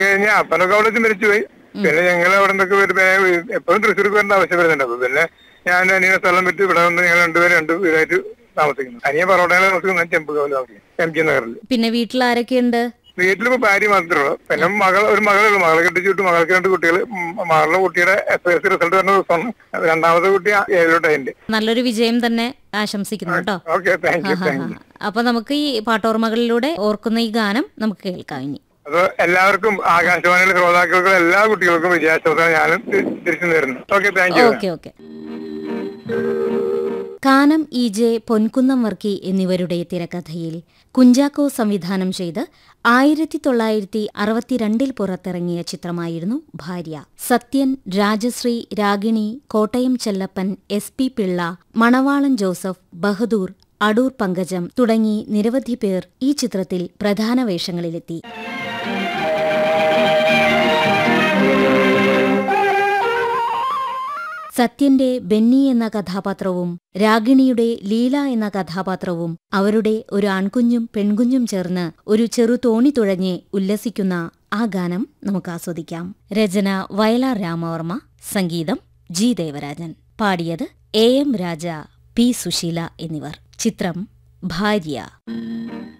കഴിഞ്ഞാൽ അപ്പനൊക്കെ അവിടെ വെച്ച് മരിച്ചുപോയി പിന്നെ ഞങ്ങൾ അവിടെ നിന്നൊക്കെ വരുമ്പോ എപ്പോഴും തൃശ്ശൂർക്ക് വരേണ്ട ആവശ്യം വരുന്നുണ്ട് അപ്പൊ പിന്നെ ഞാൻ അനിയനെ സ്ഥലം വിട്ട് ഇവിടെ വന്ന് ഞങ്ങൾ രണ്ടുപേരും രണ്ട് വീടായിട്ട് താമസിക്കുന്നു അനിയ പറോട്ടയിൽ താമസിക്കുന്നു ഞാൻ ചെമ്പുകാവിൽ താമസിക്കുന്നു എം ജി നഗറിൽ പിന്നെ വീട്ടിൽ ആരൊക്കെയുണ്ട് വീട്ടിലിപ്പോ ഭാര്യ മാത്രമേ ഉള്ളൂ പിന്നെ മകൾ ഒരു മകളേ ഉള്ളൂ മകളെ കെട്ടിച്ചു വിട്ടു മകൾക്ക് രണ്ട് കുട്ടികൾ മകളുടെ കുട്ടിയുടെ എസ് എസ് റിസൾട്ട് വരുന്ന ദിവസമാണ് രണ്ടാമത്തെ കുട്ടി ഏഴിലോട്ടായിന്റെ നല്ലൊരു വിജയം തന്നെ ആശംസിക്കുന്നു കേട്ടോ okay thank you thank you അപ്പൊ നമുക്ക് ഈ പാട്ടോർമകളിലൂടെ ഓർക്കുന്ന ഈ ഗാനം നമുക്ക് കേൾക്കാം ഇനി അപ്പൊ എല്ലാവർക്കും ആകാശവാണിയിലെ ശ്രോതാക്കൾക്കും എല്ലാ കുട്ടികൾക്കും വിജയാശംസ ഞാനും തി- തിരിച്ചു നേരുന്നു okay thank you okay okay Kanam E J Ponkunnam Varkey എന്നിവരുടെ തിരക്കഥയിൽ കുഞ്ചാക്കോ സംവിധാനം ചെയ്ത് ആയിരത്തി തൊള്ളായിരത്തി അറുപത്തിരണ്ടിൽ പുറത്തിറങ്ങിയ ചിത്രമായിരുന്നു ഭാര്യ സത്യൻ രാജശ്രീ രാഗിണി കോട്ടയം ചെല്ലപ്പൻ എസ് പി പിള്ള മണവാളൻ ജോസഫ് ബഹദൂർ അടൂർ പങ്കജം തുടങ്ങി നിരവധി പേർ ഈ ചിത്രത്തിൽ പ്രധാന വേഷങ്ങളിലെത്തി സത്യന്റെ ബെന്നി എന്ന കഥാപാത്രവും രാഗിണിയുടെ ലീല എന്ന കഥാപാത്രവും അവരുടെ ഒരു ആൺകുഞ്ഞും പെൺകുഞ്ഞും ചേർന്ന് ഒരു ചെറു തോണി തുഴഞ്ഞ് ഉല്ലസിക്കുന്ന ആ ഗാനം നമുക്ക് ആസ്വദിക്കാം രചന വയലാർ രാമവർമ്മ സംഗീതം ജി ദേവരാജൻ പാടിയത് A M Raja P Susheela എന്നിവർ ചിത്രം ഭാര്യ